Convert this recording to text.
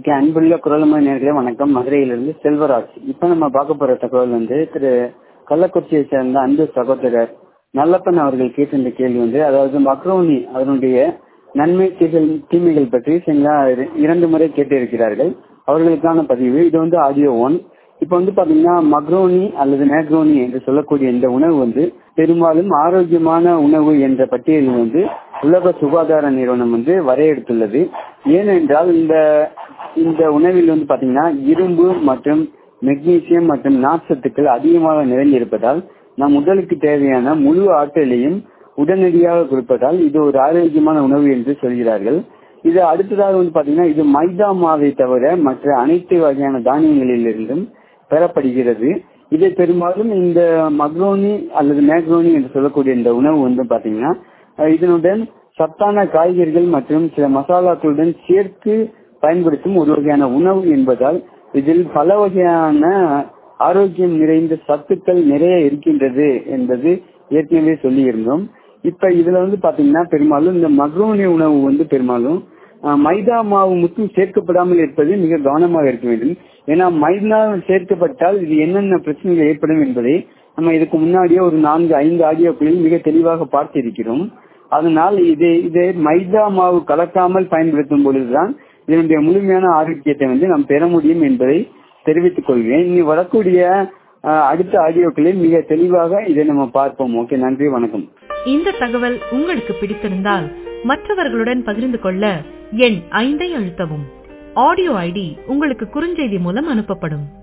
okay அன்புள்ள குரலமை நேர்களே வணக்கம் மதுரையிலிருந்து செல்வராஜ் இப்போ நம்ம பார்க்க போற தகவல் வந்து திரு கள்ளக்குறிச்சியை சேர்ந்த அன்பு சகோதரர் நல்லப்பன் அவர்கள் கேட்டிருந்த கேள்வி வந்து அதாவது மக்ரோனி அதனுடைய நன்மை தீகள் தீமைகள் பற்றி சரிங்களா இர- இரண்டு முறை கேட்டிருக்கிறார்கள் அவர்களுக்கான பதிவு இது வந்து ஆடியோ ஒன் இப்போ வந்து பாத்தீங்கன்னா மக்ரோனி அல்லது மேக்ரோனி என்று சொல்லக்கூடிய இந்த உணவு வந்து பெரும்பாலும் ஆரோக்கியமான உணவு என்ற பட்டியலில் வந்து உலக சுகாதார நிறுவனம் வந்து வரையறுத்துள்ளது ஏனென்றால் இந்த இந்த உணவில் வந்து பாத்தீங்கன்னா இரும்பு மற்றும் மெக்னீசியம் மற்றும் நார்ச்சத்துக்கள் அதிகமாக நிறைந்திருப்பதால் நம் உடலுக்கு தேவையான முழு ஆற்றலையும் உடனடியாக கொடுப்பதால் இது ஒரு ஆரோக்கியமான உணவு என்று சொல்கிறார்கள் இது அடுத்ததாக வந்து பாத்தீங்கன்னா இது மைதா மாவை தவிர மற்ற அனைத்து வகையான தானியங்களிலிருந்தும் பெறப்படுகிறது இதை பெரும்பாலும் இந்த மக்ரோனி அல்லது மேக்ரோனி என்று சொல்லக்கூடிய இந்த உணவு வந்து பாத்தீங்கன்னா அஹ், இதனுடன் சத்தான காய்கறிகள் மற்றும் சில மசாலாக்களுடன் சேர்த்து பயன்படுத்தும் ஒரு வகையான உணவு என்பதால் இதில் பல வகையான ஆரோக்கியம் நிறைந்த சத்துக்கள் நிறைய இருக்கின்றது என்பது ஏற்கனவே சொல்லியிருந்தோம் இப்ப இதுல வந்து பாத்தீங்கன்னா பெரும்பாலும் இந்த மக்ரோனி உணவு வந்து பெரும்பாலும் அஹ், மைதா மாவு மட்டும் சேர்க்கப்படாமல் இருப்பது மிக கவனமாக இருக்க வேண்டும் ஏன்னா மைதா சேர்க்கப்பட்டால் இது என்னென்ன பிரச்சனைகள் ஏற்படும் என்பதை நம்ம இதுக்கு முன்னாடியே ஒரு நான்கு ஐந்து ஆடியோக்களில் மிக தெளிவாக பார்த்திருக்கிறோம் அதனால் இது இதை மைதா மாவு கலக்காமல் பயன்படுத்தும் பொழுதுதான் இதனுடைய முழுமையான ஆரோக்கியத்தை வந்து நாம் பெற முடியும் என்பதை தெரிவித்துக் கொள்கிறேன் இனி வரக்கூடிய அஹ், அடுத்த ஆடியோக்களில் மிக தெளிவாக இதை நம்ம பார்ப்போம் ஓகே நன்றி வணக்கம் இந்த தகவல் உங்களுக்கு பிடித்திருந்தால் மற்றவர்களுடன் பகிர்ந்து கொள்ள எண் ஐந்தை அழுத்தவும் ஆடியோ ஐடி உங்களுக்கு குறுஞ்செய்தி மூலம் அனுப்பப்படும்